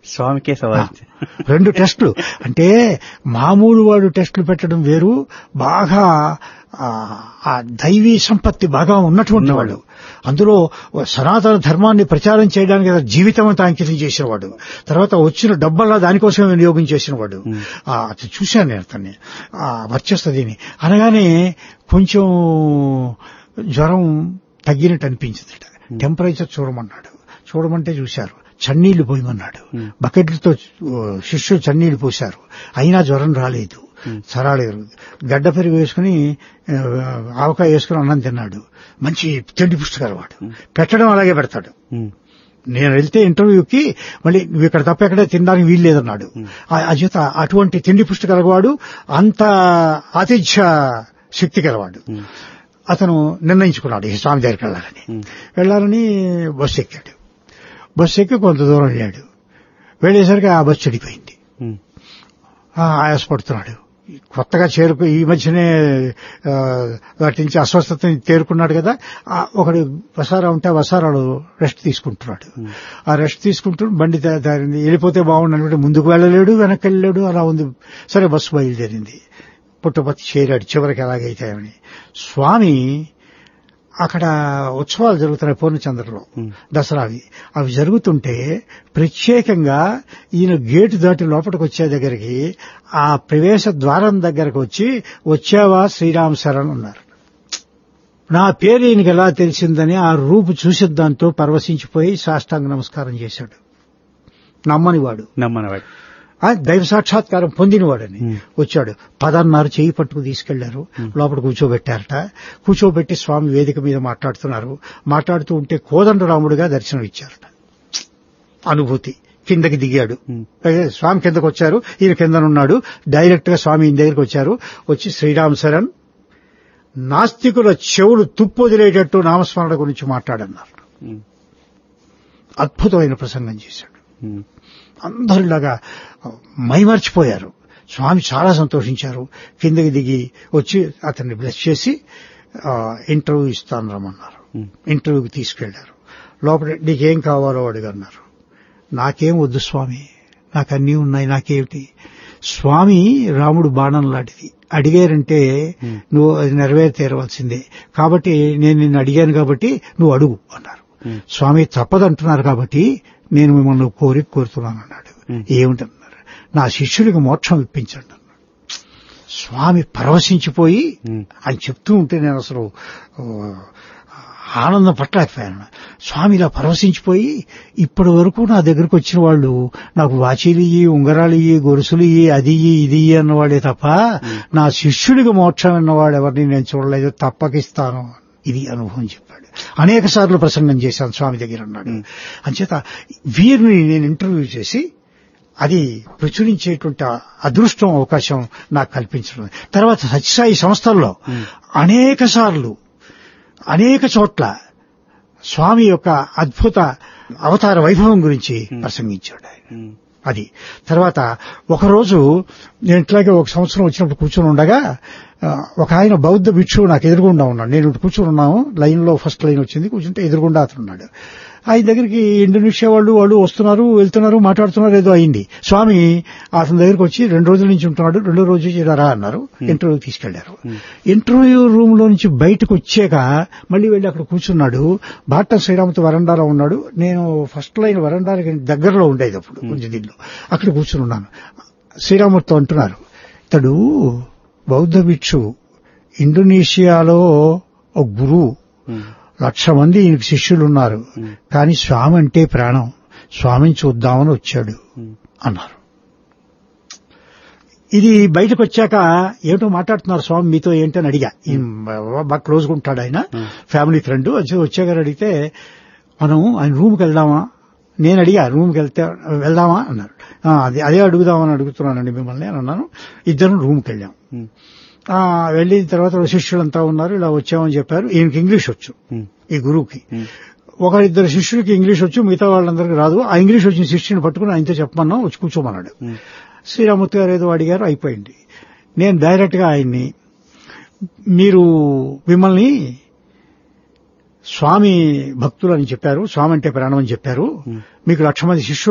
స్వామికే సవాల్ రెండు టెస్టులు అంటే మామూలు వాడు టెస్టులు పెట్టడం వేరు బాగా ఆ, ఆ దైవీ సంపత్తి బాగా ఉన్నటువంటి వాడు అందులో సనాతన ధర్మాన్ని ప్రచారం చేయడానికి కదా జీవితం అంతా అంకితం చేసిన వాడు తర్వాత వచ్చిన డబ్బల్లా దానికోసమే వినియోగం చేసిన వాడు ఆ, అది చూశాను నేను అతన్ని ఆ వర్చస్తదిని అనగానే కొంచెం జ్వరం తగ్గినట్టు అనిపించిందట టెంపరేచర్ చూడమన్నాడు చూడమంటే చూశారు చన్నీళ్లు పోయమన్నాడు బకెట్లతో ఓ, శిష్యులు చన్నీళ్లు పోశారు అయినా జ్వరం రాలేదు సరాలేరు గడ్డ పెరుగు వేసుకుని ఆ, ఆవకాయ వేసుకుని అన్నం తిన్నాడు మంచి తిండి పుస్తకాలు వాడు పెట్టడం అలాగే పెడతాడు నేను వెళ్తే ఇంటర్వ్యూకి మళ్ళీ నువ్వు ఇక్కడ తప్ప ఎక్కడ తినడానికి వీలు లేదన్నాడు ఆ- అచేత అటువంటి తిండి పుస్తకాల వాడు అంత ఆతిథ్య శక్తి గలవాడు అతను నిర్ణయించుకున్నాడు ఈ స్వామి దగ్గరికి వెళ్ళాలని వెళ్ళాలని బస్సు ఎక్కాడు బస్సు ఎక్కి కొంత దూరం వెళ్ళాడు వెళ్ళేసరికి ఆ బస్సు చెడిపోయింది ఆ, ఆయాసపడుతున్నాడు కొత్తగా చేరుకు ఈ మధ్యనే ఆ, వాటి నుంచి అస్వస్థత నుంచి తేరుకున్నాడు కదా ఆ, ఒకడు వసారా ఉంటే ఆ వసారాలు రెస్ట్ తీసుకుంటున్నాడు ఆ రెస్ట్ తీసుకుంటూ బండి దా- దారింది వెళ్ళిపోతే బాగుండు అనుకుంటే ముందుకు వెళ్ళలేడు వెనక్కి వెళ్ళలేడు అలా ఉంది సరే బస్సు బయలుదేరింది పుట్టపత్తి చేరాడు చివరికి ఎలాగైతే అని స్వామి అక్కడ ఉత్సవాలు జరుగుతున్నాయి పూర్ణచంద్రలో దసరావి అవి జరుగుతుంటే ప్రత్యేకంగా ఈయన గేటు దాటి లోపలికి వచ్చే దగ్గరికి ఆ ప్రవేశ ద్వారం దగ్గరకు వచ్చి వచ్చావా శ్రీరామ్ శరణ్ అన్నారు నా పేరు ఈయనకి ఎలా తెలిసిందని ఆ రూపు చూసిద్దాంతో పరవశించిపోయి సాష్టాంగ నమస్కారం చేశాడు నమ్మని వాడు నమ్మనవాడు ఆ దైవ సాక్షాత్కారం పొందినవాడని వచ్చాడు పదన్నారు చేయి పట్టుకు తీసుకెళ్లారు లోపల కూర్చోబెట్టారట కూర్చోబెట్టి స్వామి వేదిక మీద మాట్లాడుతున్నారు మాట్లాడుతూ ఉంటే కోదండరాముడిగా దర్శనం ఇచ్చారట అనుభూతి కిందకి దిగాడు అయితే స్వామి కిందకు వచ్చారు ఈయన కిందనున్నాడు డైరెక్ట్ గా స్వామి ఈయన దగ్గరికి వచ్చారు వచ్చి శ్రీరామ్ శరణ్ నాస్తికుల చెవులు తుప్పు వదిలేటట్టు నామస్మరణ గురించి మాట్లాడన్నారు అద్భుతమైన ప్రసంగం చేశాడు అందరిలాగా మైమర్చిపోయారు స్వామి చాలా సంతోషించారు కిందకి దిగి వచ్చి అతన్ని బ్లెస్ చేసి ఆ, ఇంటర్వ్యూ ఇస్తాను రమ్మన్నారు ఇంటర్వ్యూకి తీసుకెళ్లారు లోపల నీకేం కావాలో అడిగన్నారు నాకేం వద్దు స్వామి నాకు అన్నీ ఉన్నాయి నాకేమిటి స్వామి రాముడు బాణం లాంటిది అడిగారంటే నువ్వు అది నెరవేరి తీరవలసిందే కాబట్టి నేను నిన్ను అడిగాను కాబట్టి నువ్వు అడుగు అన్నారు స్వామి తప్పదంటున్నారు కాబట్టి నేను మిమ్మల్ని కోరిక కోరుతున్నాను అన్నాడు ఏమిటన్నారు నా శిష్యుడికి మోక్షం ఇప్పించండి అన్నాడు స్వామి పరవశించిపోయి అని చెప్తూ ఉంటే నేను అసలు ఆ, ఆనందం పట్టలేకపోయాను స్వామి ఇలా పరవశించిపోయి ఇప్పటి వరకు నా దగ్గరకు వచ్చిన వాళ్ళు నాకు వాచీలు ఇయ్యి ఉంగరాలు ఇయ్యి గొలుసులు ఇయ్యి అది ఇయ్యి ఇది ఇయ్యి అన్నవాడే తప్ప నా శిష్యుడికి మోక్షం అన్నవాడు ఎవరిని నేను చూడలేదు తప్పకిస్తాను ఇది అనుభవం చెప్పాడు అనేక సార్లు ప్రసంగం చేశాను స్వామి దగ్గర అన్నాడు అంచేత వీరిని నేను ఇంటర్వ్యూ చేసి అది ప్రచురించేటువంటి ఆ అదృష్టం అవకాశం నాకు కల్పించడం తర్వాత సత్యసాయి సంస్థల్లో అనేక సార్లు అనేక చోట్ల స్వామి యొక్క అద్భుత అవతార వైభవం గురించి ప్రసంగించాడు ఆయన అది తర్వాత ఒకరోజు నేను ఇట్లాగే ఒక సంవత్సరం వచ్చినప్పుడు కూర్చొని ఉండగా ఆ, ఒక ఆయన బౌద్ధ భిక్షువు నాకు ఎదురుగుండా ఉన్నాడు నేను ఇటు కూర్చొని ఉన్నాము లైన్ లో ఫస్ట్ లైన్ వచ్చింది కూర్చుంటే ఎదురుగుండా అతను ఉన్నాడు ఆయన దగ్గరికి ఇండోనేషియా వాళ్ళు వాళ్ళు వస్తున్నారు వెళ్తున్నారు మాట్లాడుతున్నారు ఏదో అయింది స్వామి అతని దగ్గరికి వచ్చి రెండు రోజుల నుంచి ఉంటున్నాడు రెండో రోజు ఇలా రా అన్నారు ఇంటర్వ్యూ తీసుకెళ్లారు ఇంటర్వ్యూ రూమ్ లో నుంచి బయటకు వచ్చాక మళ్ళీ వెళ్ళి అక్కడ కూర్చున్నాడు బాట శ్రీరామతో వరండాలో ఉన్నాడు నేను ఫస్ట్ లైన్ వరండాలకి దగ్గరలో ఉండేది అప్పుడు కొంచెం దీనిలో అక్కడ కూర్చుని ఉన్నాను శ్రీరాముడితో అంటున్నారు ఇతడు బౌద్ధ భిక్షు ఇండోనేషియాలో ఒక గురువు లక్ష మంది ఈయనకి శిష్యులు ఉన్నారు కానీ స్వామి అంటే ప్రాణం స్వామిని చూద్దామని వచ్చాడు అన్నారు ఇది బయటకు వచ్చాక ఏమిటో మాట్లాడుతున్నారు స్వామి మీతో ఏంటని అడిగా ఈయన బాగా క్లోజ్గా ఉంటాడు ఆయన ఫ్యామిలీ ఫ్రెండ్ వచ్చాక అడిగితే మనం ఆయన రూమ్కి వెళ్దామా నేను అడిగా రూమ్కి వెళ్తే వెళ్దామా అన్నారు "ఆ, అదే అదే అడుగుదామని అడుగుతున్నానండి మిమ్మల్ని అని అన్నాను ఇద్దరం రూమ్కి వెళ్ళాం ఆ, వెళ్ళిన తర్వాత శిష్యులంతా ఉన్నారు ఇలా వచ్చామని చెప్పారు ఈయనకి ఇంగ్లీష్ వచ్చు ఈ గురువుకి ఒకరిద్దరు శిష్యులకి ఇంగ్లీష్ వచ్చు మిగతా వాళ్ళందరికీ రాదు ఆ ఇంగ్లీష్ వచ్చిన శిష్యుని పట్టుకుని ఆయనతో చెప్పమన్నాం వచ్చి కూర్చోమన్నాడు శ్రీరామూర్తి గారు ఏదో అడిగారు అయిపోయింది నేను డైరెక్ట్ గా ఆయన్ని మీరు మిమ్మల్ని స్వామి భక్తులు అని చెప్పారు స్వామి అంటే ప్రాణం అని చెప్పారు మీకు లక్ష మంది శిష్యులు